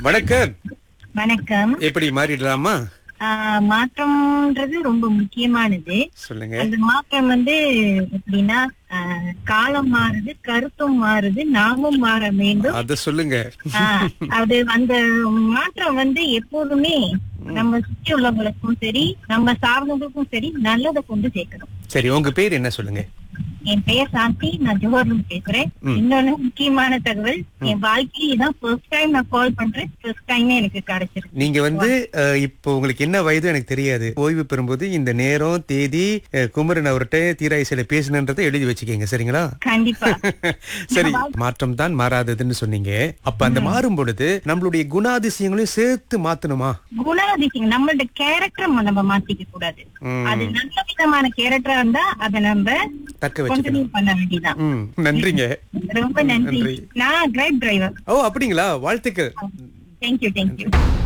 வணக்கம் வணக்கம் எப்படி மாறிடலாமா ஆஹ் மாற்றம்ன்றது ரொம்ப முக்கியமானது சொல்லுங்க அந்த மாற்றம் வந்து எப்படின்னா ஆஹ் காலம் மாறுது கருத்தும் மாறுது நாமும் மாற வேண்டும் அத சொல்லுங்க ஆஹ் அது அந்த மாற்றம் வந்து எப்போதுமே நம்ம சுற்றி உள்ளவங்களுக்கும் சரி நம்ம சார்ந்தவங்களுக்கும் சரி நல்லதை கொண்டு சேர்க்கணும் சரி உங்க பேர் என்ன சொல்லுங்க என் பெயர் சாந்தி நான் ஜோஹர்ல பேசுறேன் ம். இன்னொன்னு முக்கியமான தகவல் என் வாழ்க்கையில இதான் ஃபர்ஸ்ட் டைம் நான் கால் பண்றேன் ஃபர்ஸ்ட் டைமே எனக்கு கிடைச்சிருக்கு நீங்க வந்து அஹ், இப்போ உங்களுக்கு என்ன வயது எனக்கு தெரியாது ஓய்வு பெறும்போது இந்த நேரம் தேதி அஹ், குமரன் அவர்கிட்ட தீராயிசையில பேசணுன்றதை எழுதி வச்சுக்கோங்க சரிங்களா கண்டிப்பா சரி மாற்றம் தான் மாறாததுன்னு சொன்னீங்க அப்ப அந்த மாறும் பொழுது நம்மளுடைய குணாதிசயங்களையும் சேர்த்து மாத்தணுமா குணாதிசயம் நம்மளோட கேரக்டர் நம்ம மாத்திக்க கூடாது ம். அது நல்ல விதமான கேரக்டரா இருந்தா அதை நம்ம தக்க வச்சுக்கணும் கண்டினியூ பண்ண வேண்டியதான் ம் நன்றிங்க ரொம்ப நன்றி நன்றி. நான் கிரைட் டிரைவர் ஓ அப்படிங்களா வாழ்த்துக்கள் தேங்க்யூ தேங்க்யூ